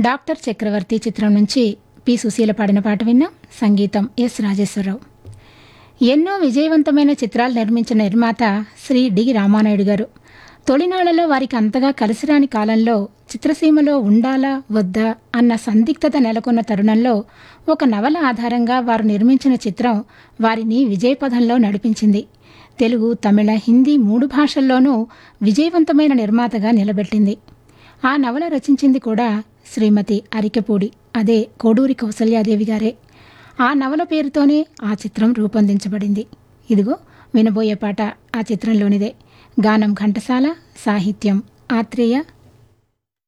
doctor చక్రవర్తి చిత్రం నుంచి P Susheela పాడిన పాట విన్నాం సంగీతం ఎస్ రాజేశ్వరరావు ఎన్నో విజయవంతమైన చిత్రాలు నిర్మించిన నిర్మాత శ్రీ డి రామానాయుడు గారు తొలినాళ్లలో వారికి అంతగా కలిసిరాని కాలంలో చిత్రసీమలో ఉండాలా వద్దా అన్న సందిగ్ధత నెలకొన్న తరుణంలో ఒక నవల ఆధారంగా వారు నిర్మించిన చిత్రం వారిని విజయపథంలో నడిపించింది తెలుగు తమిళ హిందీ మూడు భాషల్లోనూ విజయవంతమైన నిర్మాతగా నిలబెట్టింది ఆ నవల రచించింది కూడా శ్రీమతి అరికెపూడి అదే కోడూరి కౌసల్యాదేవి గారే ఆ నవల పేరుతోనే ఆ చిత్రం రూపొందించబడింది ఇదిగో వినబోయే పాట ఆ చిత్రంలోనిదే గానం ఘంటసాల సాహిత్యం ఆత్రేయ